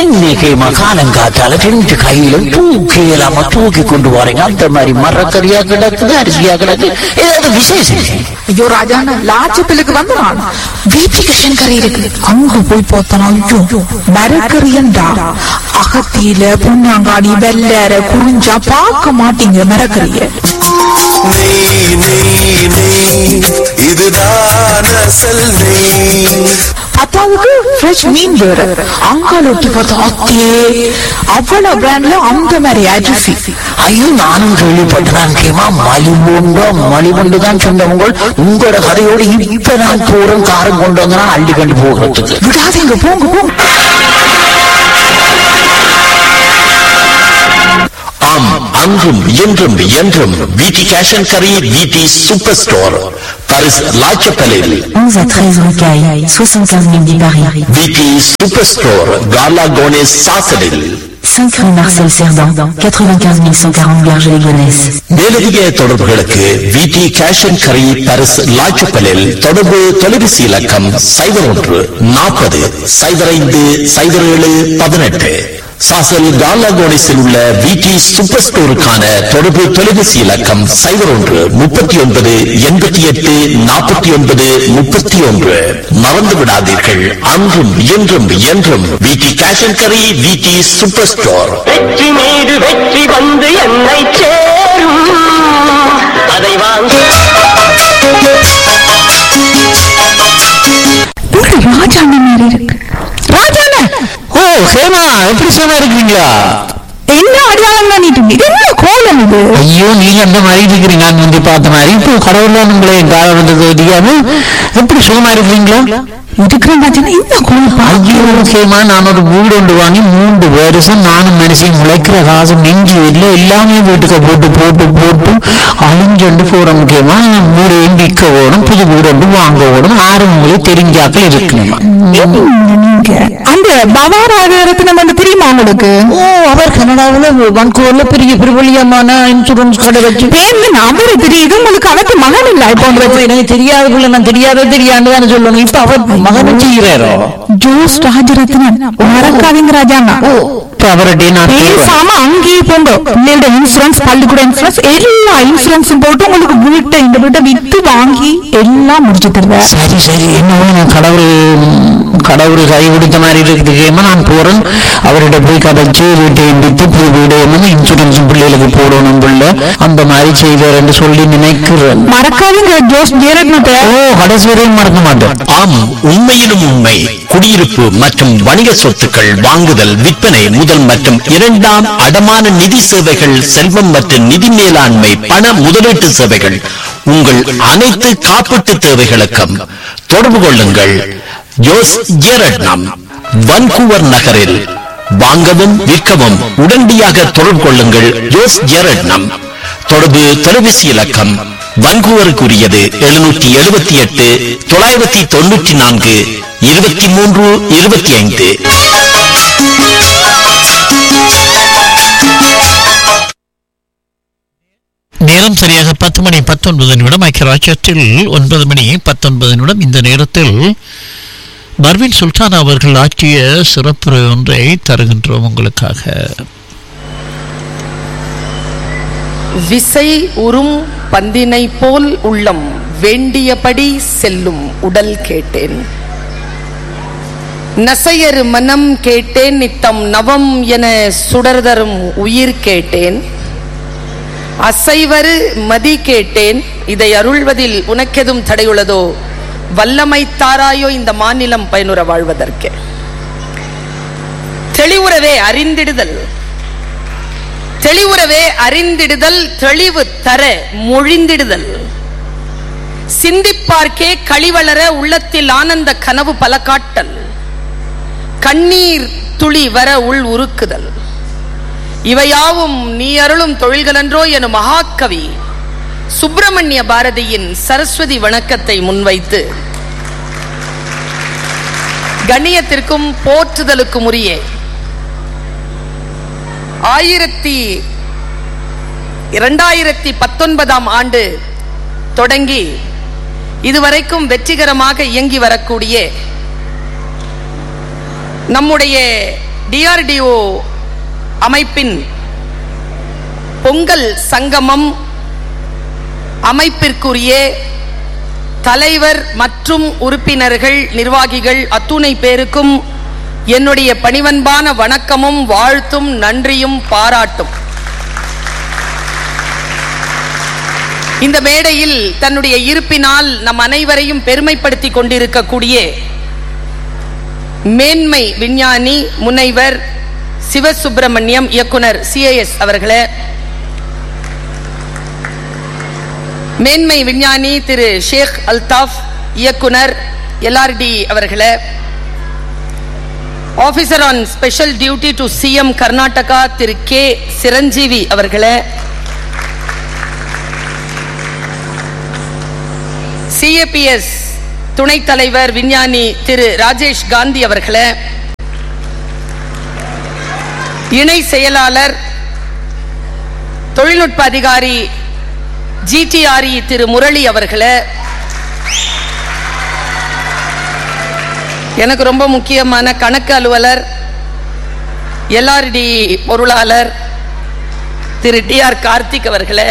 இன்னைக்கு மகாலங்காத்தால ரெண்டு கையிலும் தூக்கி இல்லாம தூக்கி கொண்டு போறீங்க அந்த மாதிரி மரக்கறியா கிடக்குது அரிசியா கிடக்கு ஏதாவது விசேஷம் ஐயோ ராஜாண்ணா லாச்சப்பிலுக்கு வந்து நான் வீட்டுக்கு கறி இருக்கு அங்க போய் பார்த்தனா ஐயோ மரக்கறியண்டா அகத்தியில பொன்னாங்காடி வெள்ளற குறிஞ்சா பார்க்க மாட்டீங்க மரக்கறிய நெய் நெய் நெய் இதுதான் அசல் நெய் அப்பாவுக்கு ஃப்ரெஷ் மீன் வேற அங்கால ஒட்டி பார்த்தா அத்தே அவ்வளவு பிராண்ட்ல அந்த மாதிரி அரிசி ஐயோ நானும் கேள்விப்பட்டேன் கேமா மலிவுண்டோ மலிவுண்டு தான் சொன்னவங்க உங்களோட கதையோடு இப்ப நான் போறேன் காரம் கொண்டு வந்தா அள்ளி கண்டு போகிறதுக்கு விடாதீங்க போங்க போங்க ஆம் அன்றும் இன்றும் என்றும் விடி கேஷ் அண்ட் கரி விடி சூப்பர் ஸ்டோர் பாரிஸ் லாச்சப்பலில் 11 à 13 Rocaille, 75 000 dix Paris. விடி சூப்பர் ஸ்டோர் கார்லா கோனேஸ் சாசலில் 5 rue Marcel Cerdan, 95 140 Garges-les-Gonesse. மேலதிக தொடர்புகளுக்கு விடி கேஷ் அண்ட் கரி பாரிஸ் லாச்சப்பலில் தொடர்பு தொலைபேசி இலக்கம் சைபர் ஒன்று நாற்பது சைபர் ஐந்து சைபர் ஏழு பதினெட்டு சாசல் கார்லா கோனேஸில் உள்ள விடி சூப்பர் ஸ்டோருக்கான தொடர்பு தொலைபேசி இலக்கம் சைபர் ஒன்று முப்பத்தி ஒன்பது எண்பத்தி எட்டு நாற்பத்தி ஒன்பது முப்பத்தி ஒன்று மறந்து விடாதீர்கள் அன்றும் என்றும் என்றும் விடி கேஷ் அண்ட் கரி விடி சூப்பர் ஸ்டோர் வெற்றி மீது வெற்றி வந்து என்னை சேரும் அதை வாங்கி ராஜாண்ண மாதிரி இருக்கு ராஜாண்ண ஓ ஹேமா எப்படி சும்மா இருக்கீங்களா என்ன அடையாளம் பண்ணிட்டு இது என்ன கோலம் இது ஐயோ நீங்க அந்த மாதிரி இருக்கிறீங்க நான் வந்து பார்த்த மாதிரி இப்போ கடவுள் தான் உங்களை கால வந்தது தெரியாம எப்படி சுகமா இருக்கீங்களா இருக்கிறேன் ராஜாண்ணா என்ன கோலம் ஐயோ முக்கியமா நான் ஒரு வீடு ஒன்று வாங்கி மூன்று வருஷம் நானும் மனுஷன் முளைக்கிற காசு நெஞ்சு இல்லை எல்லாமே வீட்டுக்கு போட்டு போட்டு போட்டு அழிஞ்சொண்டு போற முக்கியமா வீடு விற்க ஓடும் புது வீடு ஒன்று வாங்க ஓடும் ஆறு உங்களுக்கு தெரிஞ்சாக்கள் இருக்கணுமா நீங்க அந்த பவாராகரத்தினம் வந்து தெரியுமா உங்களுக்கு ஓ அவர் கனடாவில் வன்கூர்ல பெரிய பிரபலியமான இன்சூரன்ஸ் கடை வச்சு பேர்ல அவரு தெரியுது உங்களுக்கு அவருக்கு மகன் இல்ல இப்போ இப்போ எனக்கு தெரியாத பிள்ளை நான் தெரியாத தெரியாண்டு தானே சொல்லணும் இப்ப அவர் மகன் செய்கிறாரோ ஜோஸ் ராஜரத்னன் மறக்காதீங்க ராஜாண்ணா இப்ப அவர்கிட்ட நான் கேட்கிறேன். பேசாம அங்கேயே போங்க பிள்ளையோட இன்சூரன்ஸ் பள்ளிக்கூட இன்சூரன்ஸ் எல்லா இன்சூரன்ஸும் போட்டு உங்களுக்கு வீட்டை இந்த வீட்டை வித்து வாங்கி எல்லாம் முடிச்சு தருவேன் சரி சரி என்னவோ நான் கடவுள் கடவுள் கை கொடுத்த மாதிரி இருக்குதுக்கேமா நான் போறேன் அவர்கிட்ட போய் கதைச்சு வீட்டை வித்து புது வீடு என்னமோ இன்சூரன்ஸ் பிள்ளைகளுக்கு போடணும் பிள்ளை அந்த மாதிரி செய்வார் என்று சொல்லி நினைக்கிறேன் மறக்காதீங்க ஜோஸ் ஜெயரத்னத்தை ஓ கடைசி வரையும் மறக்க மாட்டேன் ஆம் உண்மையிலும் உண்மை குடியிருப்பு மற்றும் வணிக சொத்துக்கள் வாங்குதல் விற்பனை முதல் மற்றும் இரண்டாம் அடமான நிதி சேவைகள் செல்வம் மற்றும் நிதி மேலாண்மை பண முதலீட்டு சேவைகள் உங்கள் அனைத்து காப்பீட்டு தேவைகளுக்கும் தொடர்பு கொள்ளுங்கள் ஜோஸ் ஜேரட்னம் வன்கூவர் நகரில் வாங்கவும் விற்கவும் உடனடியாக தொடர்பு கொள்ளுங்கள் ஜோஸ் ஜேரட்னம் தொடர்பு தொலைபேசி இலக்கம் வன்கூவருக்குரியது எழுநூற்றி எழுபத்தி எட்டு தொள்ளாயிரத்தி தொண்ணூற்றி நான்கு இருபத்தி மூன்று இருபத்தி ஐந்து நேரம் சரியாக பத்து மணி பத்தொன்பது நிமிடம் ஐக்கியராஜ்யத்தில் ஒன்பது மணி பத்தொன்பது நிமிடம் இந்த நேரத்தில் பர்வின் சுல்தான் அவர்கள் ஆற்றிய சிறப்பு ஒன்றை தருகின்றோம் உங்களுக்காக விசை உறும் பந்தினை போல் உள்ளம் வேண்டியபடி செல்லும் உடல் கேட்டேன் நசையரு மனம் கேட்டேன் நித்தம் நவம் என சுடர்தரும் உயிர் கேட்டேன் அசைவரு மதி கேட்டேன் இதை அருள்வதில் உனக்கெதும் தடையுள்ளதோ வல்லமை தாராயோ இந்த மாநிலம் பயனுற வாழ்வதற்கு தெளிவுறவே அறிந்திடுதல் தெளிவுறவே அறிந்திடுதல் தெளிவு தர மொழிந்திடுதல் சிந்திப்பார்க்கே களிவளர உள்ளத்தில் ஆனந்த கனவு பல காட்டல் கண்ணீர் துளி வர உள் உருக்குதல் இவையாவும் நீ அருளும் தொழில்களன்றோ எனும் மகாகவி சுப்பிரமணிய பாரதியின் சரஸ்வதி வணக்கத்தை முன்வைத்து கண்ணியத்திற்கும் போற்றுதலுக்கும் உரிய ஆயிரத்தி இரண்டாயிரத்தி பத்தொன்பதாம் ஆண்டு தொடங்கி இதுவரைக்கும் வெற்றிகரமாக இயங்கி வரக்கூடிய நம்முடைய டிஆர்டிஓ அமைப்பின் பொங்கல் சங்கமம் அமைப்பிற்குரிய தலைவர் மற்றும் உறுப்பினர்கள் நிர்வாகிகள் அத்துணை பேருக்கும் என்னுடைய பணிவன்பான வணக்கமும் வாழ்த்தும் நன்றியும் பாராட்டும் இந்த மேடையில் தன்னுடைய இருப்பினால் நம் அனைவரையும் பெருமைப்படுத்திக் கொண்டிருக்கக்கூடிய மேன்மை விஞ்ஞானி முனைவர் சிவசுப்பிரமணியம் இயக்குனர் சிஐஎஸ் அவர்களே மேன்மை விஞ்ஞானி திரு ஷேக் அல்தாஃப் இயக்குனர் எல்ஆர்டி அவர்களே officer on special duty to CM Karnataka திரு கே சிரஞ்சீவி அவர்களே சிஏபிஎஸ் துணைத் தலைவர் விஞ்ஞானி திரு ராஜேஷ் காந்தி அவர்களே இணை செயலாளர் தொழில்நுட்ப அதிகாரி ஜிடிஆர்இ திரு முரளி அவர்களே எனக்கு ரொம்ப முக்கியமான கணக்கு அலுவலர் எல்ஆர்டி பொருளாளர் திரு டி ஆர் கார்த்திக் அவர்களே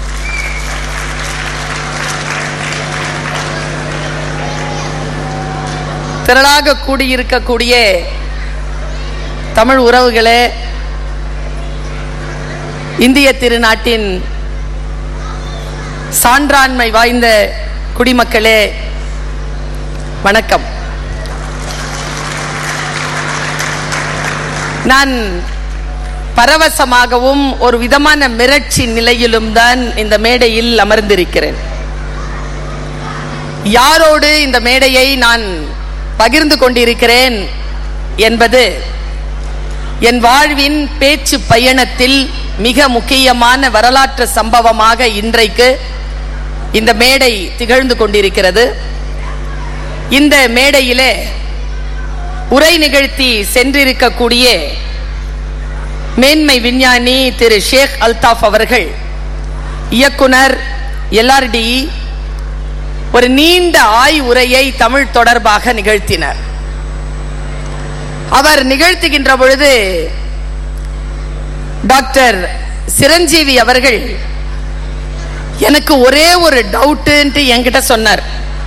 திரளாக கூடியிருக்கக்கூடிய தமிழ் உறவுகளே இந்திய திருநாட்டின் சான்றாண்மை வாய்ந்த குடிமக்களே வணக்கம் நான் பரவசமாகவும் ஒரு விதமான மிரட்சி நிலையிலும் தான் இந்த மேடையில் அமர்ந்திருக்கிறேன் யாரோடு இந்த மேடையை நான் பகிர்ந்து கொண்டிருக்கிறேன் என்பது என் வாழ்வின் பேச்சு பயணத்தில் மிக முக்கியமான வரலாற்று சம்பவமாக இன்றைக்கு இந்த மேடை திகழ்ந்து கொண்டிருக்கிறது இந்த மேடையிலே உரை நிகழ்த்தி சென்றிருக்கக்கூடிய மேன்மை விஞ்ஞானி திரு ஷேக் அல்தாஃப் அவர்கள் இயக்குனர் எல்ஆர்டி ஒரு நீண்ட ஆய்வுரையை தமிழ் தொடர்பாக நிகழ்த்தினார் அவர் நிகழ்த்துகின்ற பொழுது டாக்டர் சிரஞ்சீவி அவர்கள் எனக்கு ஒரே ஒரு டவுட்டு என்கிட்ட சொன்னார்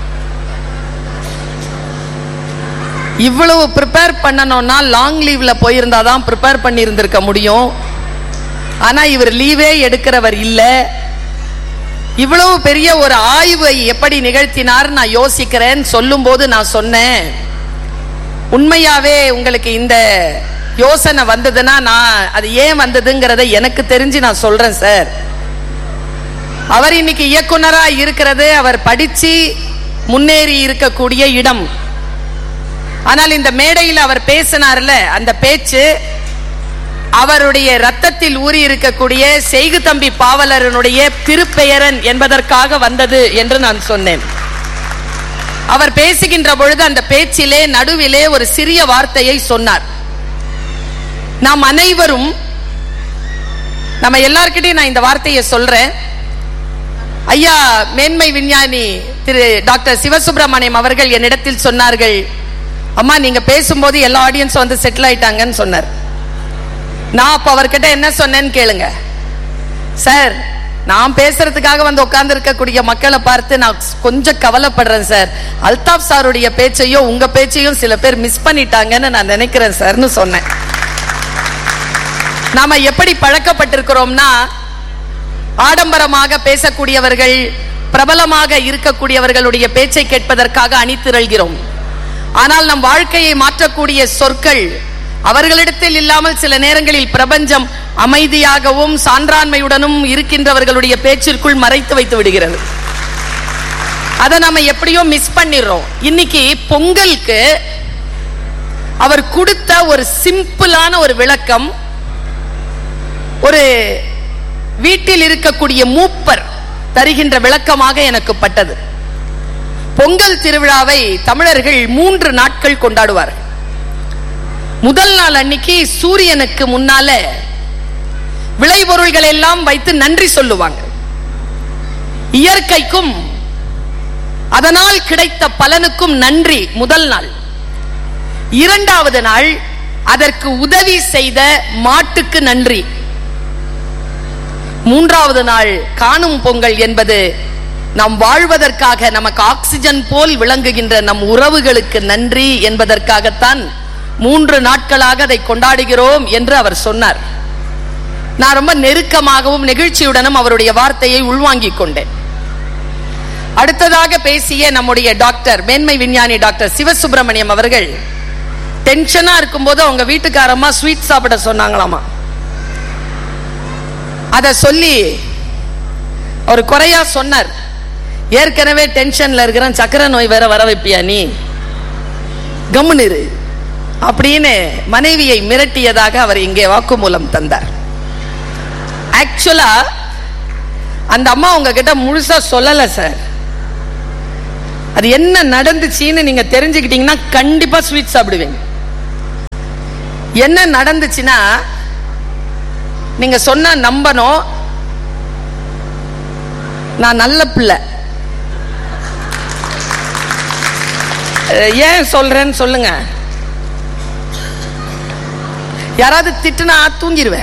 இவ்வளவு ப்ரிப்பேர் பண்ணணும்னா லாங் லீவ்ல போயிருந்தா தான் ப்ரிப்பேர் பண்ணி இருந்திருக்க முடியும் ஆனா இவர் லீவே எடுக்கிறவர் இல்ல இவ்வளவு பெரிய ஒரு ஆய்வை எப்படி நிகழ்த்தினார் நான் யோசிக்கிறேன் சொல்லும் போது நான் சொன்னேன் உண்மையாவே உங்களுக்கு இந்த யோசனை வந்ததுன்னா நான் அது ஏன் வந்ததுங்கிறத எனக்கு தெரிஞ்சு நான் சொல்றேன் சார் அவர் இன்னைக்கு இயக்குனரா இருக்கிறது அவர் படிச்சு முன்னேறி இருக்கக்கூடிய இடம் ஆனால் இந்த மேடையில் அவர் பேசினார்ல அந்த பேச்சு அவருடைய ரத்தத்தில் ஊறி இருக்கக்கூடிய செய்கு தம்பி பாவலரனுடைய திருப்பெயரன் என்பதற்காக வந்தது என்று நான் சொன்னேன் அவர் பேசுகின்ற பொழுது அந்த பேச்சிலே நடுவிலே ஒரு சிறிய வார்த்தையை சொன்னார் நாம் அனைவரும் நம்ம எல்லார்கிட்டையும் நான் இந்த வார்த்தையை சொல்றேன் ஐயா மேன்மை விஞ்ஞானி திரு டாக்டர் சிவசுப்பிரமணியம் அவர்கள் என்னிடத்தில் சொன்னார்கள் அம்மா நீங்க பேசும்போது எல்லா ஆடியன்ஸ் வந்து செட்டில் ஆயிட்டாங்கன்னு சொன்னார் நான் அப்ப அவர்கிட்ட என்ன சொன்னேன்னு கேளுங்க சார் நான் பேசுறதுக்காக வந்து உட்கார்ந்து இருக்கக்கூடிய மக்களை பார்த்து நான் கொஞ்சம் கவலைப்படுறேன் சார் அல்தாப் சாருடைய பேச்சையும் உங்க பேச்சையும் சில பேர் மிஸ் பண்ணிட்டாங்கன்னு நான் நினைக்கிறேன் சார்னு சொன்னேன் நாம எப்படி பழக்கப்பட்டிருக்கிறோம்னா ஆடம்பரமாக பேசக்கூடியவர்கள் பிரபலமாக இருக்கக்கூடியவர்களுடைய பேச்சை கேட்பதற்காக அணிதிரள்கிறோம் ஆனால் நம் வாழ்க்கையை மாற்றக்கூடிய சொற்கள் அவர்களிடத்தில் இல்லாமல் சில நேரங்களில் பிரபஞ்சம் அமைதியாகவும் சான்றாண்மையுடனும் இருக்கின்றவர்களுடைய பேச்சிற்குள் மறைத்து வைத்து விடுகிறது அதை நம்ம எப்படியோ மிஸ் பண்ணிடுறோம் இன்னைக்கு பொங்கலுக்கு அவர் கொடுத்த ஒரு சிம்பிளான ஒரு விளக்கம் ஒரு வீட்டில் இருக்கக்கூடிய மூப்பர் தருகின்ற விளக்கமாக எனக்கு பட்டது பொங்கல் திருவிழாவை தமிழர்கள் மூன்று நாட்கள் கொண்டாடுவார்கள் முதல் நாள் அன்னைக்கு சூரியனுக்கு முன்னால விளைபொருள்கள் எல்லாம் வைத்து நன்றி சொல்லுவாங்க இயற்கைக்கும் அதனால் கிடைத்த பலனுக்கும் நன்றி முதல் நாள் இரண்டாவது நாள் அதற்கு உதவி செய்த மாட்டுக்கு நன்றி மூன்றாவது நாள் காணும் பொங்கல் என்பது நாம் வாழ்வதற்காக நமக்கு ஆக்சிஜன் போல் விளங்குகின்ற நம் உறவுகளுக்கு நன்றி என்பதற்காகத்தான் மூன்று நாட்களாக அதை கொண்டாடுகிறோம் என்று அவர் சொன்னார் நான் ரொம்ப நெருக்கமாகவும் நெகிழ்ச்சியுடனும் அவருடைய வார்த்தையை உள்வாங்கிக் கொண்டேன் அடுத்ததாக பேசிய நம்முடைய டாக்டர் மேன்மை விஞ்ஞானி டாக்டர் சிவசுப்பிரமணியம் அவர்கள் டென்ஷனா இருக்கும்போது அவங்க வீட்டுக்காரம்மா ஸ்வீட் சாப்பிட சொன்னாங்களாமா அத சொல்லி ஒரு குறையா சொன்னார் ஏற்கனவே டென்ஷன்ல இருக்கிறேன் சக்கரை நோய் வேற வர வைப்பியா நீ கம்முன்னு இரு அப்படின்னு மனைவியை மிரட்டியதாக அவர் இங்கே வாக்குமூலம் தந்தார் ஆக்சுவலா அந்த அம்மா உங்ககிட்ட முழுசா சொல்லல சார் அது என்ன நடந்துச்சுன்னு நீங்க தெரிஞ்சுக்கிட்டீங்கன்னா கண்டிப்பா ஸ்வீட் சாப்பிடுவீங்க என்ன நடந்துச்சுன்னா நீங்க சொன்ன நம்பணும் நான் நல்ல பிள்ளை அஹ் ஏன் சொல்றேன்னு சொல்லுங்க யாராவது திட்டுனா தூங்கிடுவேன்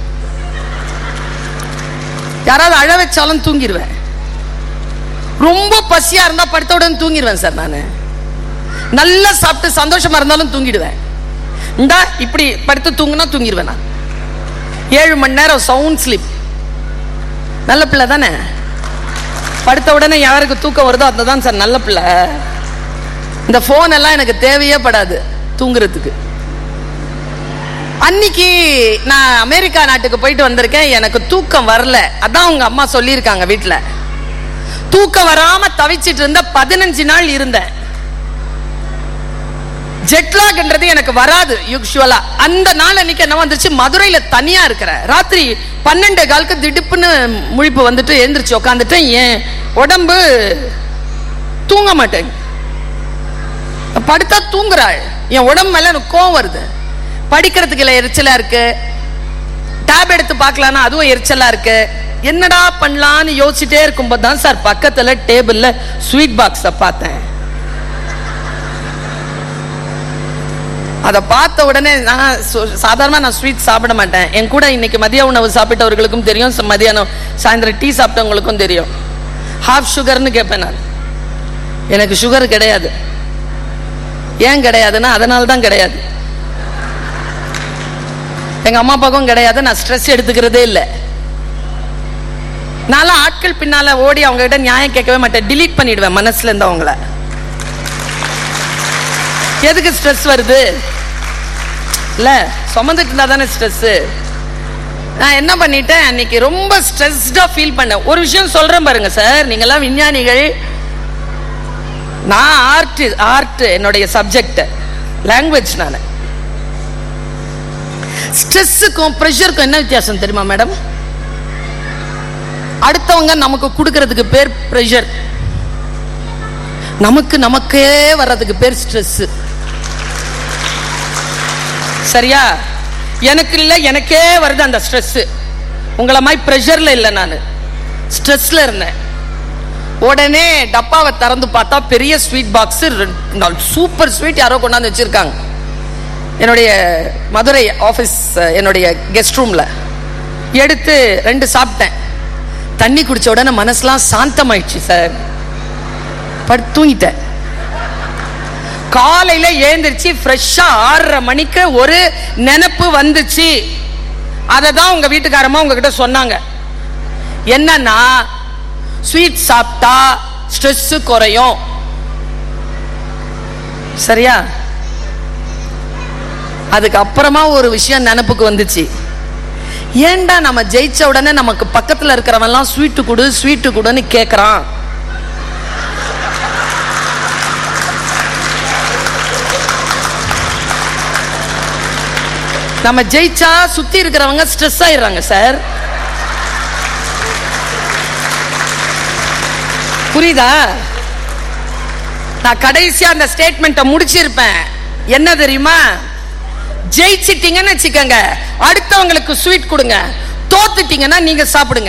யாராவது அழ வச்சாலும் தூங்கிடுவேன் ரொம்ப பசியா இருந்தா படுத்த உடனே தூங்கிடுவேன் சார் நான் நல்லா சாப்பிட்டு சந்தோஷமா இருந்தாலும் தூங்கிடுவேன் இந்தா இப்படி படுத்து தூங்குனா தூங்கிடுவேன் நான் ஏழு மணி நேரம் சவுண்ட் ஸ்லிப் நல்ல பிள்ளை தானே படுத்த உடனே யாருக்கு தூக்கம் வருதோ அதுதான் சார் நல்ல பிள்ளை இந்த போன் எல்லாம் எனக்கு தேவையே படாது தூங்குறதுக்கு அன்னைக்கு நான் அமெரிக்கா நாட்டுக்கு போயிட்டு வந்திருக்கேன் எனக்கு தூக்கம் வரல அதான் உங்க அம்மா சொல்லியிருக்காங்க வீட்டுல தூக்கம் வராம தவிச்சிட்டு இருந்த பதினஞ்சு நாள் இருந்தேன் ஜெட்லாக்ன்றது எனக்கு வராது யூஸ்வலா அந்த நாள் அன்னைக்கு என்ன வந்துச்சு மதுரையில தனியா இருக்கிறேன் ராத்திரி பன்னெண்டு காலுக்கு திடுப்புன்னு முழிப்பு வந்துட்டு எழுந்திரிச்சு உட்காந்துட்டேன் என் உடம்பு தூங்க மாட்டேன் படுத்தா தூங்குறாள் என் உடம்பு மேல எனக்கு கோவம் வருது படிக்கிறதுக்கு இல்லை எரிச்சலா இருக்கு டேப் எடுத்து பார்க்கலான்னா அதுவும் எரிச்சலா இருக்கு என்னடா பண்ணலான்னு யோசிச்சுட்டே இருக்கும்போது தான் சார் பக்கத்துல டேபிள்ல ஸ்வீட் பாக்ஸ பார்த்தேன் அதை பார்த்த உடனே நான் சு- சாதாரணமா நான் ஸ்வீட் சாப்பிட மாட்டேன் என் கூட இன்னைக்கு மதிய உணவு சாப்பிட்டவர்களுக்கும் தெரியும் ச- மதியானம் சாயந்தரம் டீ சாப்பிட்டவங்களுக்கும் தெரியும் ஹாஃப் சுகர்னு கேட்பேன் நான் எனக்கு சுகர் கிடையாது ஏன் கிடையாதுன்னா அதனால தான் கிடையாது எங்க அம்மா அப்பாவுக்கும் கிடையாது நான் ஸ்ட்ரெஸ் எடுத்துக்கிறதே இல்லை நான்லாம் ஆட்கள் பின்னால ஓடி அவங்க கிட்ட நியாயம் கேட்கவே மாட்டேன் delete பண்ணிடுவேன் மனசுல இருந்து அவங்கள எதுக்கு ஸ்ட்ரெஸ் வருது இல்ல சுமந்துட்டு இருந்தா தானே ஸ்ட்ரெஸ் நான் என்ன பண்ணிட்டேன் அன்னைக்கு ரொம்ப ஸ்ட்ரெஸ்டா ஃபீல் பண்ணேன் ஒரு விஷயம் சொல்றேன் பாருங்க சார் நீங்கெல்லாம் விஞ்ஞானிகள் நான் ஆர்ட் ஆர்ட் என்னுடைய சப்ஜெக்ட் லாங்குவேஜ் நான் ஸ்ட்ரெஸ்ஸுக்கும் ப்ரெஷருக்கும் என்ன வித்தியாசம் தெரியுமா மேடம் அடுத்தவங்க நமக்கு கொடுக்கறதுக்கு பேர் ப்ரெஷர் நமக்கு நமக்கே வர்றதுக்கு பேர் ஸ்ட்ரெஸ் சரியா எனக்கு இல்ல எனக்கே வருது அந்த ஸ்ட்ரெஸ் உங்களை மாதிரி ப்ரெஷர்ல இல்லை நான் ஸ்ட்ரெஸ்ல இருந்தேன் உடனே டப்பாவை திறந்து பார்த்தா பெரிய ஸ்வீட் பாக்ஸ் சூப்பர் ஸ்வீட் யாரோ கொண்டாந்து வச்சிருக்காங்க என்னுடைய மதுரை ஆஃபீஸ் என்னுடைய கெஸ்ட் ரூம்ல எடுத்து ரெண்டு சாப்பிட்டேன் தண்ணி குடிச்ச உடனே மனசுலாம் சாந்தமாயிடுச்சு சார் படுத்து தூங்கிட்டேன் காலையில ஏந்திரிச்சு ஃப்ரெஷ்ஷா ஆறரை மணிக்கு ஒரு நினைப்பு வந்துச்சு அதை தான் உங்க வீட்டுக்காரமா உங்ககிட்ட சொன்னாங்க என்னன்னா ஸ்வீட் சாப்பிட்டா ஸ்ட்ரெஸ் குறையும் சரியா அதுக்கு அப்புறமா ஒரு விஷயம் நினப்புக்கு வந்துச்சு ஏன்டா நம்ம ஜெயிச்ச உடனே நமக்கு பக்கத்துல இருக்கிறவன் எல்லாம் ஸ்வீட்டு கொடு ஸ்வீட்டு கொடுன்னு கேக்குறான் நம்ம ஜெயிச்சா சுத்தி இருக்கிறவங்க ஸ்ட்ரெஸ் ஆயிடுறாங்க சார் புரியுதா நான் கடைசியா அந்த ஸ்டேட்மெண்ட்டை முடிச்சிருப்பேன் என்ன தெரியுமா ஜெயிச்சிட்டீங்கன்னு வச்சுக்கோங்க அடுத்தவங்களுக்கு ஸ்வீட் கொடுங்க தோத்துட்டீங்கன்னா நீங்க சாப்பிடுங்க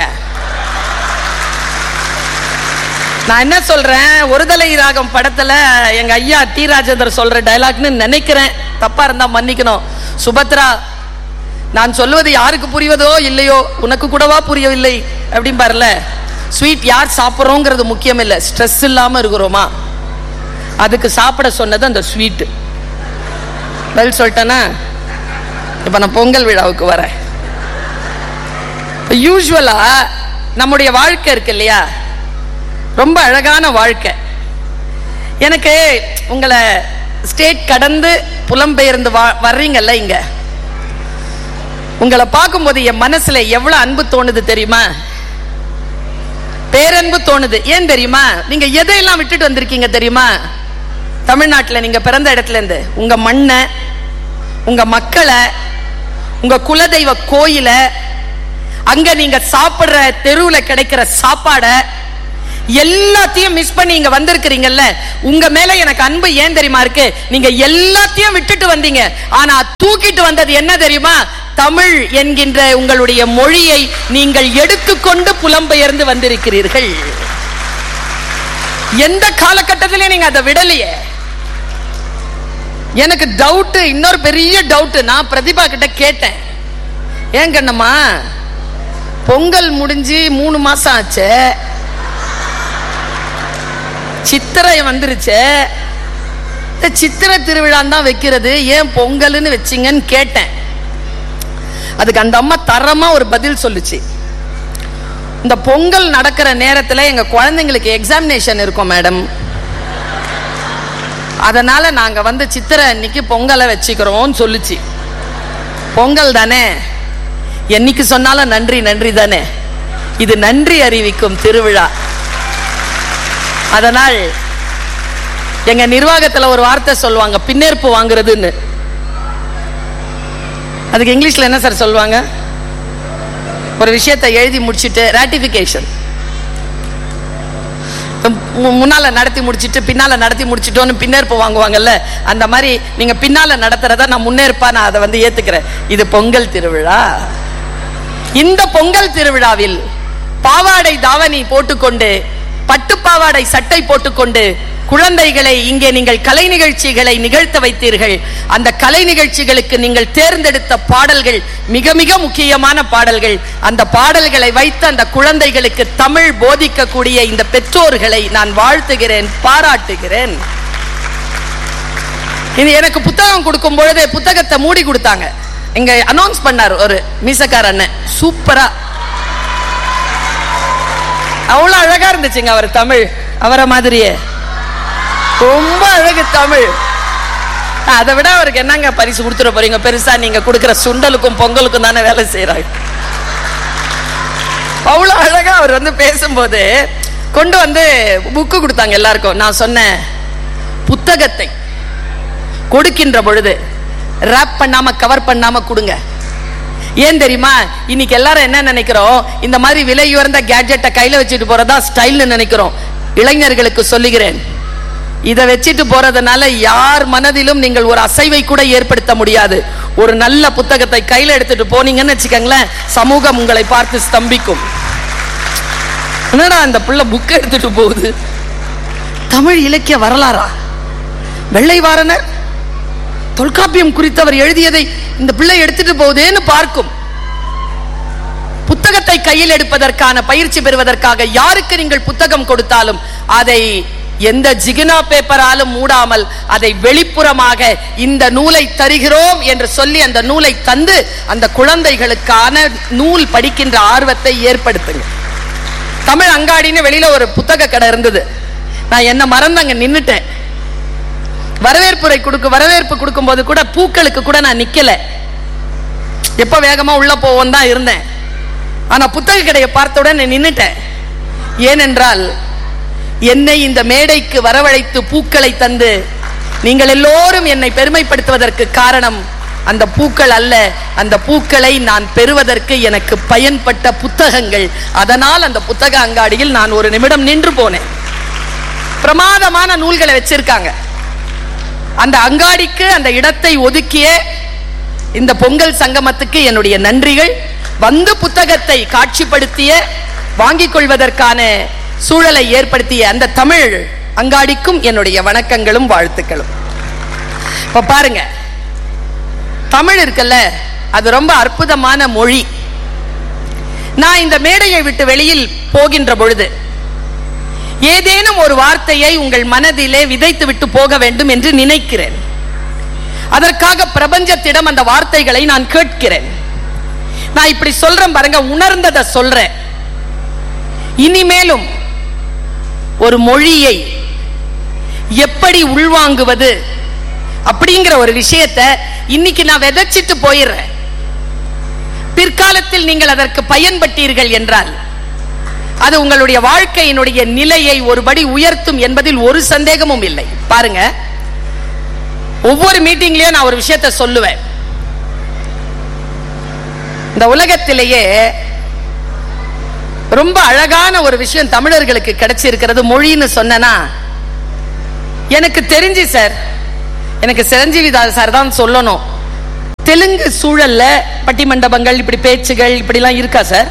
நான் என்ன சொல்றேன் ஒருதலை ராகம் படத்துல எங்க ஐயா டி ராஜேந்தர் சொல்ற டயலாக்னு நினைக்கிறேன் தப்பா இருந்தா மன்னிக்கணும் சுபத்ரா நான் சொல்லுவது யாருக்கு புரிவதோ இல்லையோ உனக்கு கூடவா புரியவில்லை அப்படின்னு பாருல ஸ்வீட் யார் சாப்பிட்றோங்கிறது முக்கியம் இல்லை ஸ்ட்ரெஸ் இல்லாம இருக்கிறோமா அதுக்கு சாப்பிட சொன்னது அந்த ஸ்வீட் பதில் சொல்லிட்டேனா இப்ப நான் பொங்கல் விழாவுக்கு வரேன் யூஸ்வலா நம்முடைய வாழ்க்கை இருக்கு இல்லையா ரொம்ப அழகான வாழ்க்கை எனக்கு உங்களை ஸ்டேட் கடந்து புலம்பெயர்ந்து வா- வர்றீங்கல்ல இங்க உங்களை பார்க்கும்போது என் மனசுல எவ்வளவு அன்பு தோணுது தெரியுமா பேரன்பு தோணுது ஏன் தெரியுமா நீங்க எதையெல்லாம் விட்டுட்டு வந்திருக்கீங்க தெரியுமா தமிழ்நாட்டுல நீங்க பிறந்த இடத்துல இருந்து உங்க மண்ணை உங்க மக்களை உங்க குலதெய்வ கோயில அங்க நீங்க சாப்பிடுற தெருவுல கிடைக்கிற சாப்பாட எல்லாத்தையும் மிஸ் பண்ணி இங்க வந்திருக்கிறீங்கல்ல உங்க மேல எனக்கு அன்பு ஏன் தெரியுமா இருக்கு நீங்க எல்லாத்தையும் விட்டுட்டு வந்தீங்க ஆனா தூக்கிட்டு வந்தது என்ன தெரியுமா தமிழ் என்கின்ற உங்களுடைய மொழியை நீங்கள் எடுத்துக்கொண்டு புலம்பெயர்ந்து வந்திருக்கிறீர்கள் எந்த காலகட்டத்திலே நீங்க அதை விடலையே எனக்கு டவுட் இன்னொரு பெரிய டவுட் நான் பிரதிபா கிட்ட கேட்டேன் ஏன் கண்ணம்மா பொங்கல் முடிஞ்சு மூணு மாசம் ஆச்சு சித்திரை வந்துருச்சு இந்த சித்திரை திருவிழான்னு தான் வைக்கிறது ஏன் பொங்கல்னு வச்சீங்கன்னு கேட்டேன் அதுக்கு அந்த அம்மா தரமா ஒரு பதில் சொல்லுச்சு இந்த பொங்கல் நடக்கிற நேரத்துல எங்க குழந்தைங்களுக்கு எக்ஸாமினேஷன் இருக்கும் மேடம் அதனால நாங்க வந்து சித்திரை அன்னைக்கு பொங்கலை வச்சுக்கிறோம்னு சொல்லுச்சு பொங்கல் தானே என்னைக்கு சொன்னாலும் நன்றி நன்றி தானே இது நன்றி அறிவிக்கும் திருவிழா அதனால் எங்க நிர்வாகத்துல ஒரு வார்த்தை சொல்லுவாங்க பின்னேற்பு வாங்குறதுன்னு அதுக்கு இங்கிலீஷ்ல என்ன சார் சொல்லுவாங்க ஒரு விஷயத்தை எழுதி முடிச்சிட்டு ராட்டிபிகேஷன் முன்னால நடத்தி முடிச்சிட்டு பின்னால நடத்தி முடிச்சிட்டோன்னு பின்னேற்பு வாங்குவாங்கல்ல அந்த மாதிரி நீங்க பின்னால நடத்துறத நான் முன்னேற்பா நான் அதை வந்து ஏத்துக்கிறேன் இது பொங்கல் திருவிழா இந்த பொங்கல் திருவிழாவில் பாவாடை தாவணி போட்டுக்கொண்டு பட்டு பாவாடை சட்டை போட்டுக்கொண்டு குழந்தைகளை இங்கே நீங்கள் கலை நிகழ்ச்சிகளை நிகழ்த்த வைத்தீர்கள் அந்த கலை நிகழ்ச்சிகளுக்கு நீங்கள் தேர்ந்தெடுத்த பாடல்கள் மிக மிக முக்கியமான பாடல்கள் அந்த பாடல்களை வைத்து அந்த குழந்தைகளுக்கு தமிழ் போதிக்கக்கூடிய இந்த பெற்றோர்களை நான் வாழ்த்துகிறேன் பாராட்டுகிறேன் இது எனக்கு புத்தகம் கொடுக்கும் பொழுது புத்தகத்தை மூடி கொடுத்தாங்க இங்க அனௌன்ஸ் பண்ணார் ஒரு மீசக்கார அண்ணன் சூப்பரா அவ்வளவு அழகா இருந்துச்சுங்க அவர் தமிழ் அவரை மாதிரியே ரொம்ப அழகு தமிழ் அதை விட அவருக்கு என்னங்க பரிசு கொடுத்துட போறீங்க பெருசா நீங்க கொடுக்கிற சுண்டலுக்கும் பொங்கலுக்கும் தானே வேலை செய்யறாங்க அவ்வளவு அழகா அவர் வந்து பேசும்போது கொண்டு வந்து புக்கு கொடுத்தாங்க எல்லாருக்கும் நான் சொன்னேன் புத்தகத்தை கொடுக்கின்ற பொழுது ரேப் பண்ணாம கவர் பண்ணாம கொடுங்க ஏன் தெரியுமா இன்னைக்கு எல்லாரும் என்ன நினைக்கிறோம் இந்த மாதிரி விலை உயர்ந்த கேட்ஜெட்டை கையில வச்சுட்டு போறதா ஸ்டைல்னு நினைக்கிறோம் இளைஞர்களுக்கு சொல்லுகிறேன் இதை வச்சுட்டு போறதுனால யார் மனதிலும் நீங்கள் ஒரு அசைவை கூட ஏற்படுத்த முடியாது ஒரு நல்ல புத்தகத்தை கையில எடுத்துட்டு போனீங்கன்னு வச்சுக்கோங்களேன் சமூகம் உங்களை பார்த்து ஸ்தம்பிக்கும் என்னடா அந்த புள்ள புக் எடுத்துட்டு போகுது தமிழ் இலக்கிய வரலாறா வெள்ளை வாரணர் தொல்காப்பியம் குறித்தவர் எழுதியதை இந்த பிள்ளை எடுத்துட்டு போகுதேன்னு பார்க்கும் புத்தகத்தை கையில் எடுப்பதற்கான பயிற்சி பெறுவதற்காக யாருக்கு நீங்கள் புத்தகம் கொடுத்தாலும் அதை எந்த ஜிகினா பேப்பராலும் மூடாமல் அதை வெளிப்புறமாக இந்த நூலை தருகிறோம் என்று சொல்லி அந்த நூலை தந்து அந்த குழந்தைகளுக்கான நூல் படிக்கின்ற ஆர்வத்தை ஏற்படுத்துங்க தமிழ் அங்காடின்னு வெளியில ஒரு புத்தக கடை இருந்தது நான் என்ன மறந்து அங்க நின்னுட்டேன் வரவேற்புரை கொடுக்க வரவேற்பு கொடுக்கும்போது கூட பூக்களுக்கு கூட நான் நிக்கல எப்ப வேகமா உள்ள போவோம் தான் இருந்தேன் ஆனா புத்தக கடையை பார்த்த உடனே நின்னுட்டேன் ஏனென்றால் என்னை இந்த மேடைக்கு வரவழைத்து பூக்களை தந்து நீங்கள் எல்லோரும் என்னை பெருமைப்படுத்துவதற்கு காரணம் அந்த பூக்கள் அல்ல அந்த பூக்களை நான் பெறுவதற்கு எனக்கு பயன்பட்ட புத்தகங்கள் அதனால் அந்த புத்தக அங்காடியில் நான் ஒரு நிமிடம் நின்று போனேன் பிரமாதமான நூல்களை வச்சிருக்காங்க அந்த அங்காடிக்கு அந்த இடத்தை ஒதுக்கிய இந்த பொங்கல் சங்கமத்துக்கு என்னுடைய நன்றிகள் வந்து புத்தகத்தை காட்சிப்படுத்திய வாங்கிக் கொள்வதற்கான சூழலை ஏற்படுத்திய அந்த தமிழ் அங்காடிக்கும் என்னுடைய வணக்கங்களும் வாழ்த்துக்களும் இப்ப பாருங்க தமிழ் இருக்குல்ல அது ரொம்ப அற்புதமான மொழி நான் இந்த மேடையை விட்டு வெளியில் போகின்ற பொழுது ஏதேனும் ஒரு வார்த்தையை உங்கள் மனதிலே விதைத்து விட்டு போக வேண்டும் என்று நினைக்கிறேன் அதற்காக பிரபஞ்சத்திடம் அந்த வார்த்தைகளை நான் கேட்கிறேன் நான் இப்படி சொல்றேன் பாருங்க உணர்ந்ததை சொல்றேன் இனிமேலும் ஒரு மொழியை எப்படி உள்வாங்குவது அப்படிங்கிற ஒரு விஷயத்தை இன்னைக்கு நான் விதைச்சிட்டு போயிடுறேன் பிற்காலத்தில் நீங்கள் அதற்கு பயன்பட்டீர்கள் என்றால் அது உங்களுடைய வாழ்க்கையினுடைய நிலையை ஒருபடி உயர்த்தும் என்பதில் ஒரு சந்தேகமும் இல்லை பாருங்க ஒவ்வொரு மீட்டிங்லயும் நான் ஒரு விஷயத்தை சொல்லுவேன் இந்த உலகத்திலேயே ரொம்ப அழகான ஒரு விஷயம் தமிழர்களுக்கு கிடைச்சிருக்கிறது மொழின்னு சொன்னனா எனக்கு தெரிஞ்சு சார் எனக்கு சிரஞ்சீவி சார் தான் சொல்லணும் தெலுங்கு சூழல்ல பட்டிமண்டபங்கள் இப்படி பேச்சுகள் இப்படிலாம் இருக்கா சார்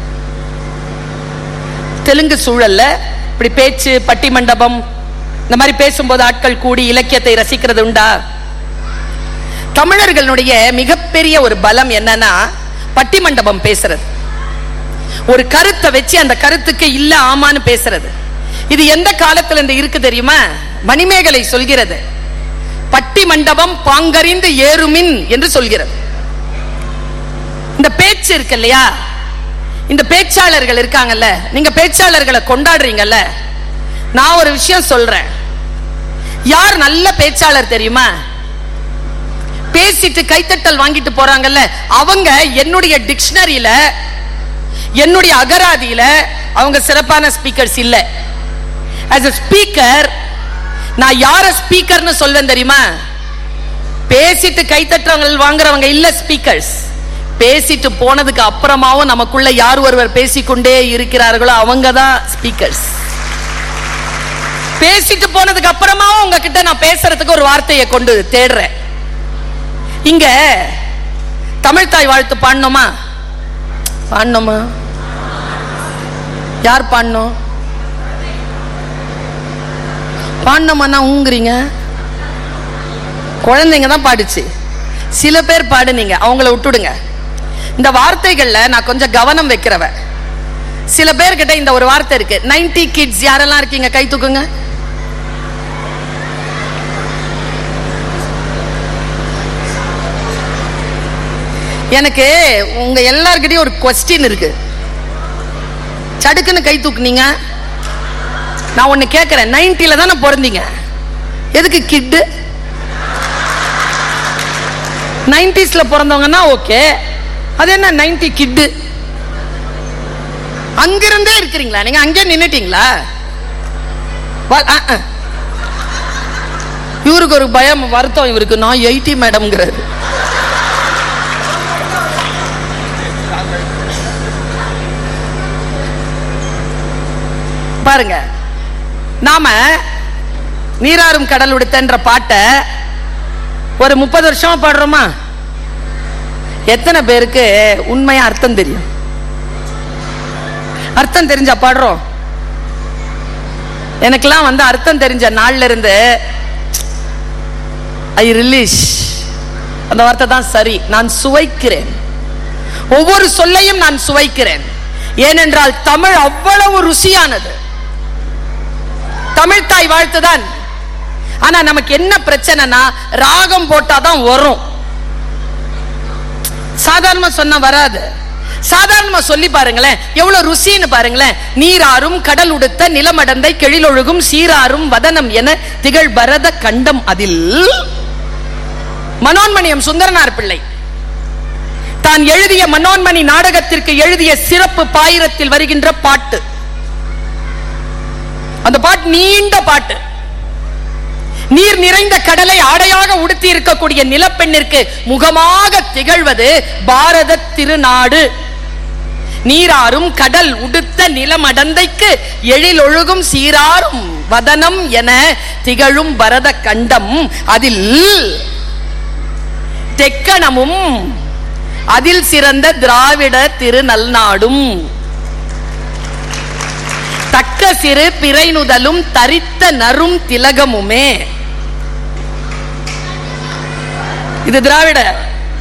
தெலுங்கு சூழல்ல இப்படி பேச்சு பட்டிமண்டபம் இந்த மாதிரி பேசும்போது ஆட்கள் கூடி இலக்கியத்தை ரசிக்கிறது உண்டா தமிழர்களுடைய மிகப்பெரிய ஒரு பலம் என்னன்னா பட்டிமண்டபம் பேசுறது ஒரு கருத்தை வச்சு அந்த கருத்துக்கு இல்ல ஆமான்னு பேசுறது இது எந்த காலத்துல இருந்து இருக்கு தெரியுமா மணிமேகலை சொல்கிறது பட்டி மண்டபம் பாங்கறிந்து ஏறுமின் என்று சொல்கிறது இந்த பேச்சு இருக்கு இல்லையா இந்த பேச்சாளர்கள் இருக்காங்கல்ல நீங்க பேச்சாளர்களை கொண்டாடுறீங்கல்ல நான் ஒரு விஷயம் சொல்றேன் யார் நல்ல பேச்சாளர் தெரியுமா பேசிட்டு கைத்தட்டல் வாங்கிட்டு போறாங்கல்ல அவங்க என்னுடைய டிக்ஷனரியில என்னுடைய அகராதியில அவங்க சிறப்பான ஸ்பீக்கர்ஸ் இல்ல as a ஸ்பீக்கர் நான் யார ஸ்பீக்கர்னு சொல்வேன் தெரியுமா பேசிட்டு கைத்தட்டவங்க வாங்குறவங்க இல்ல ஸ்பீக்கர்ஸ் பேசிட்டு போனதுக்கு அப்புறமாவும் நமக்குள்ள யார் ஒருவர் பேசிக்கொண்டே இருக்கிறார்களோ அவங்க தான் ஸ்பீக்கர்ஸ் பேசிட்டு போனதுக்கு அப்புறமாவும் உங்ககிட்ட நான் பேசுறதுக்கு ஒரு வார்த்தையை கொண்டு தேடுறேன் இங்க தமிழ் தாய் வாழ்த்து பாடணுமா பாடணுமா யார் பாடணும் பாடணுமாண்ணா ஊங்குறீங்க குழந்தைங்க தான் பாடுச்சு சில பேர் பாடுனீங்க அவங்கள விட்டுடுங்க இந்த வார்த்தைகள்ல நான் கொஞ்சம் கவனம் வைக்கிறவ சில பேர்கிட்ட இந்த ஒரு வார்த்தை இருக்கு 90 கிட்ஸ் யாரெல்லாம் இருக்கீங்க கை தூக்குங்க எனக்கு உங்க எல்லார்கிட்டயும் ஒரு கொஸ்டின் இருக்கு சடுக்குன்னு கை தூக்குனீங்க நான் ஒண்ணு கேட்கிறேன் நைன்டில தானே பிறந்தீங்க எதுக்கு கிட்டு நைன்டிஸ்ல பிறந்தவங்கன்னா ஓகே அது என்ன நைன்டி கிட்டு அங்கிருந்தே இருக்கிறீங்களா நீங்க அங்கே நின்னுட்டீங்களா வா- ஆ, ஆ. இவருக்கு ஒரு பயம் வருத்தம் இவருக்கு நான் எயிட்டி மேடம்ங்கிறாரு பாருங்க நாம நீராறும் கடல் உடுத்தன்ற பாட்டை ஒரு முப்பது வருஷமா பாடுறோமா எத்தனை பேருக்கு உண்மையா அர்த்தம் தெரியும் அர்த்தம் தெரிஞ்சா பாடுறோம் எனக்கெல்லாம் வந்து அர்த்தம் தெரிஞ்ச நாள்ல இருந்து ஐ ரிலீஸ் அந்த வார்த்தை தான் சரி நான் சுவைக்கிறேன் ஒவ்வொரு சொல்லையும் நான் சுவைக்கிறேன் ஏனென்றால் தமிழ் அவ்வளவு ருசியானது தமிழ் தாய் வாழ்த்துதான் ஆனா நமக்கு என்ன பிரச்சனைனா ராகம் போட்டாதான் வரும் சாதாரணமா சொன்னா வராது சாதாரணமா சொல்லி பாருங்களேன் எவ்வளவு ருசின்னு பாருங்களேன் நீராறும் கடல் உடுத்த நிலமடந்தை கெழிலொழுகும் சீராறும் வதனம் என திகழ் பரத கண்டம் அதில் மனோன்மணியம் சுந்தரனார் பிள்ளை தான் எழுதிய மனோன்மணி நாடகத்திற்கு எழுதிய சிறப்பு பாயிரத்தில் வருகின்ற பாட்டு அந்த பாட்டு நீண்ட பாட்டு நீர் நிறைந்த கடலை ஆடையாக உடுத்தி இருக்கக்கூடிய நிலப்பெண்ணிற்கு முகமாக திகழ்வது பாரத திருநாடு நீராறும் கடல் உடுத்த நிலமடந்தைக்கு எழிலொழுகும் சீராரும் வதனம் என திகழும் பரத கண்டம் அதில் தெக்கணமும் அதில் சிறந்த திராவிட திருநல்நாடும் தக்க சிறு பிறைநுதலும் தரித்த நரும் திலகமுமே இது திராவிட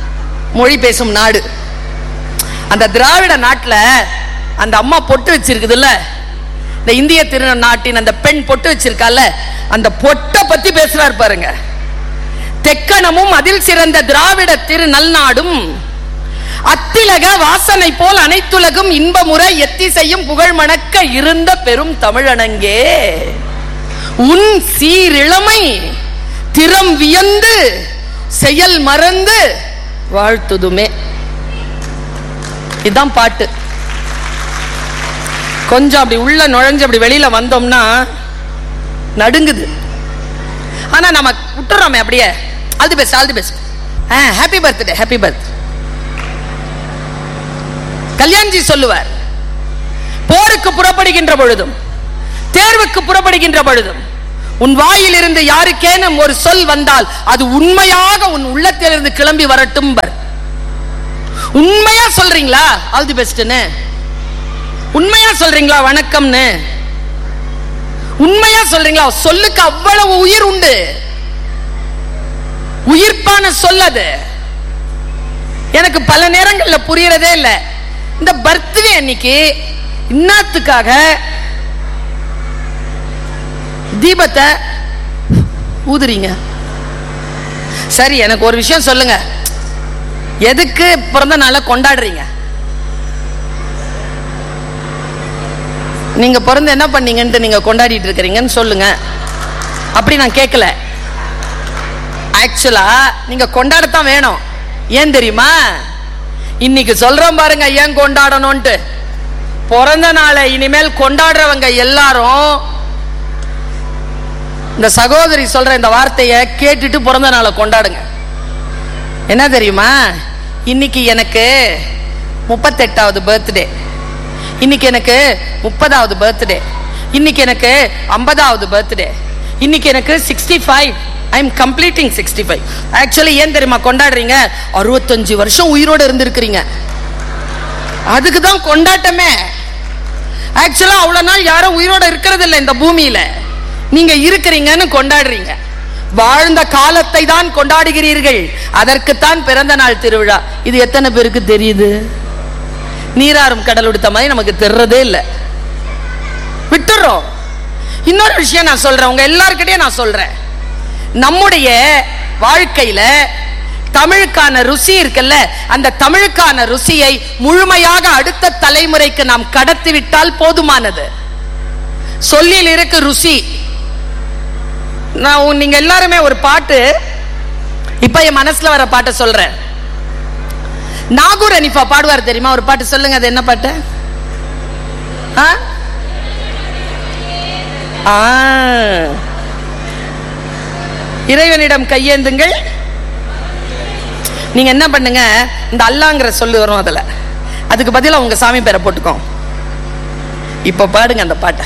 மொழி பேசும் நாடு அந்த திராவிட நாட்டுல அந்த அம்மா பொட்டு வச்சிருக்குதுல்ல இந்த இந்திய திரு நாட்டின் அந்த பெண் பொட்டு வச்சிருக்கால அந்த பொட்டை பத்தி பேசுறாரு பாருங்க தெக்கணமும் அதில் சிறந்த திராவிட திரு நல்நாடும் அத்திலக வாசனை போல் அனைத்துலகும் இன்பமுறை எத்திசையும் புகழ் மணக்க இருந்த பெரும் தமிழனங்கே உன் சீரிழமை திறம் வியந்து செயல் மறந்து வாழ்த்துதுமே இதுதான் பாட்டு கொஞ்சம் அப்படி உள்ள நுழைஞ்சு அப்படி வெளியில வந்தோம்னா நடுங்குது ஆனா நம்ம விட்டுறோமே அப்படியே all the best all the best happy birthday happy birth Kalyanji சொல்லுவார் போருக்கு புறப்படுகின்ற பொழுதும் தேர்வுக்கு புறப்படுகின்ற பொழுதும் உன் வாயிலிருந்து யாருக்கேனும் ஒரு சொல் வந்தால் அது உண்மையாக உன் உள்ளத்திலிருந்து கிளம்பி வரட்டும் பர் உண்மையா சொல்றீங்களா ஆல் தி பெஸ்ட்னு உண்மையா சொல்றீங்களா வணக்கம்னு உண்மையா சொல்றீங்களா சொல்லுக்கு அவ்வளவு உயிர் உண்டு உயிர்ப்பான சொல் அது எனக்கு பல நேரங்கள்ல புரியறதே இல்ல இந்த பர்த்டே அன்னைக்கு இன்னத்துக்காக தீபத்தை ஊதுறீங்க சரி எனக்கு ஒரு விஷயம் சொல்லுங்க எதுக்கு பிறந்த நாளை கொண்டாடுறீங்க நீங்க பிறந்து என்ன பண்ணீங்கன்ட்டு நீங்க கொண்டாடிட்டு இருக்கிறீங்கன்னு சொல்லுங்க அப்படி நான் கேட்கல ஆக்சுவலா நீங்க கொண்டாடத்தான் வேணும் ஏன் தெரியுமா இன்னைக்கு சொல்றோம் பாருங்க ஏன் கொண்டாடணும்ட்டு பிறந்த நாளை இனிமேல் கொண்டாடுறவங்க எல்லாரும் இந்த சகோதரி சொல்ற இந்த வார்த்தையை கேட்டுட்டு பிறந்த நாளை கொண்டாடுங்க என்ன தெரியுமா இன்னைக்கு எனக்கு முப்பத்தெட்டாவது பர்த்டே இன்னைக்கு எனக்கு முப்பதாவது பர்த்டே இன்னைக்கு எனக்கு ஐம்பதாவது பர்த்டே இன்னைக்கு எனக்கு sixty five I am completing sixty five actually ஏன் தெரியுமா கொண்டாடுறீங்க அறுபத்தஞ்சு வருஷம் உயிரோடு இருந்திருக்கிறீங்க அதுக்கு தான் கொண்டாட்டமே ஆக்சுவலா அவ்வளவு நாள் யாரும் உயிரோட இருக்கிறது இல்லை இந்த பூமியில நீங்க இருக்கிறீங்கன்னு கொண்டாடுறீங்க வாழ்ந்த காலத்தை தான் கொண்டாடுகிறீர்கள் அதற்குத்தான் பிறந்த நாள் திருவிழா இது எத்தனை பேருக்கு தெரியுது நீராறும் கடல் உடுத்த மாதிரி நமக்கு தெரியறதே இல்லை விட்டுறோம் இன்னொரு விஷயம் நான் சொல்றேன் உங்க எல்லார்கிட்டயும் நான் சொல்றேன் நம்முடைய வாழ்க்கையில தமிழுக்கான ருசி இருக்குல்ல அந்த தமிழுக்கான ருசியை முழுமையாக அடுத்த தலைமுறைக்கு நாம் கடத்தி விட்டால் போதுமானது சொல்லில் இருக்கு ருசி நான் உ- நீங்க எல்லாருமே ஒரு பாட்டு இப்ப என் மனசுல வர பாட்டை சொல்றேன் நாகூர் அனிஃபா பாடுவார் தெரியுமா ஒரு பாட்டு சொல்லுங்க அது என்ன பாட்டு ஆ? ஆ. இறைவனிடம் கையேந்துங்கள் நீங்க என்ன பண்ணுங்க இந்த அல்லாங்கிற சொல்லு வரும் அதுல அதுக்கு பதிலா உங்க சாமி பேரை போட்டுக்கோ இப்ப பாடுங்க அந்த பாட்டை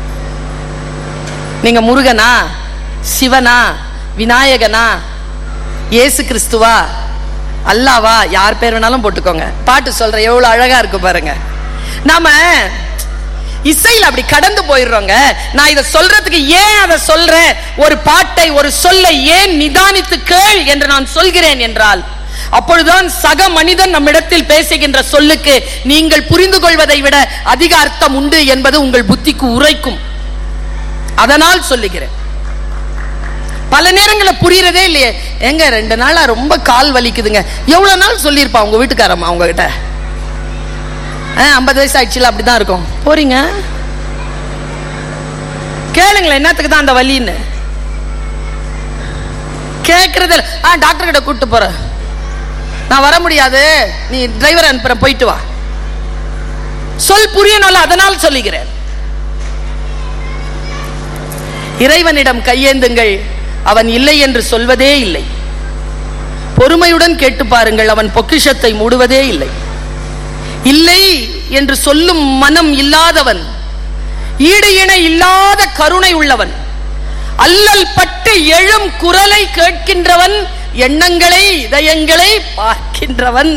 நீங்க முருகனா சிவனா விநாயகனா இயேசு கிறிஸ்துவா அல்லாவா யார் பேர் வேணாலும் போட்டுக்கோங்க பாட்டு சொல்ற எவ்வளவு அழகா இருக்கு பாருங்க நாம இசையில் அப்படி கடந்து போயிடுறோங்க நான் இதை சொல்றதுக்கு ஏன் அதை சொல்றேன் ஒரு பாட்டை ஒரு சொல்லை ஏன் நிதானித்து கேள் என்று நான் சொல்கிறேன் என்றால் அப்பொழுதுதான் சக மனிதன் நம்மிடத்தில் பேசுகின்ற சொல்லுக்கு நீங்கள் புரிந்து கொள்வதை விட அதிக அர்த்தம் உண்டு என்பது உங்கள் புத்திக்கு உரைக்கும் அதனால் சொல்லுகிறேன் பல நேரங்களில் புரியறதே இல்லையே எங்க ரெண்டு நாளா ரொம்ப கால் வலிக்குதுங்க எவ்வளவு நாள் சொல்லியிருப்பா உங்க வீட்டுக்காரம்மா உங்ககிட்ட ஐம்பது வயசு ஆயிடுச்சுல அப்படிதான் இருக்கும் போறீங்க கேளுங்களேன் என்னத்துக்கு தான் அந்த வலின்னு கேட்கறது இல்ல. ஆ டாக்டர் கிட்ட கூட்டு போறேன் நான் வர முடியாது நீ டிரைவர் அனுப்புற போயிட்டு வா சொல் புரியணும்ல அதனால் சொல்லுகிறேன் இறைவனிடம் கையேந்துங்கள் அவன் இல்லை என்று சொல்வதே இல்லை பொறுமையுடன் கேட்டு பாருங்கள் அவன் பொக்கிஷத்தை மூடுவதே இல்லை இல்லை என்று சொல்லும் மனம் இல்லாதவன் ஈடு இணை இல்லாத கருணை உள்ளவன் அல்லல் பட்டு எழும் குரலை கேட்கின்றவன் எண்ணங்களை இதயங்களை பார்க்கின்றவன்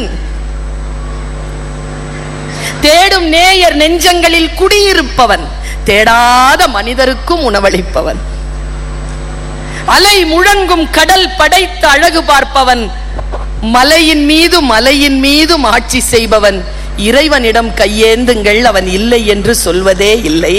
தேடும் நேயர் நெஞ்சங்களில் குடியிருப்பவன் தேடாத மனிதருக்கும் உணவளிப்பவன் அலை முழங்கும் கடல் படைத்த அழகு பார்ப்பவன் மலையின் மீது மலையின் மீதும் ஆட்சி செய்பவன் இறைவனிடம் கையேந்துங்கள் அவன் இல்லை என்று சொல்வதே இல்லை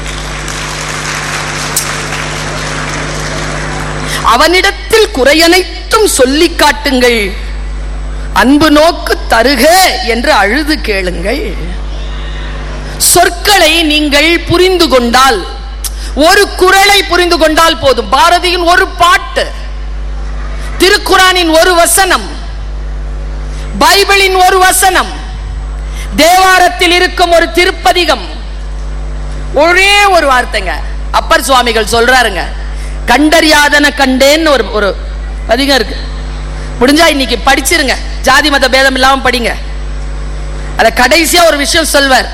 அவனிடத்தில் குறையனைத்தும் சொல்லிக் காட்டுங்கள் அன்பு நோக்கு தருக என்று அழுது கேளுங்கள் சொற்களை நீங்கள் புரிந்து கொண்டால் ஒரு குரலை புரிந்து கொண்டால் போதும் பாரதியின் ஒரு பாட்டு திருக்குறானின் ஒரு வசனம் பைபிளின் ஒரு வசனம் தேவாரத்தில் இருக்கும் ஒரு திருப்பதிகம் ஒரே ஒரு வார்த்தைங்க அப்பர் சுவாமிகள் சொல்றாருங்க கண்டறியாதன கண்டேன்னு ஒரு ஒரு பதிகம் இருக்கு முடிஞ்சா இன்னைக்கு படிச்சிருங்க ஜாதி மத பேதம் இல்லாம படிங்க அத கடைசியா ஒரு விஷயம் சொல்வார்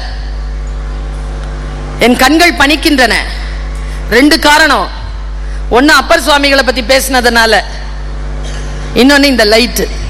என் கண்கள் பணிக்கின்றன ரெண்டு காரணம் ஒன்னு அப்பர் சுவாமிகளை பத்தி பேசினதுனால இன்னொன்னு இந்த லைட்டு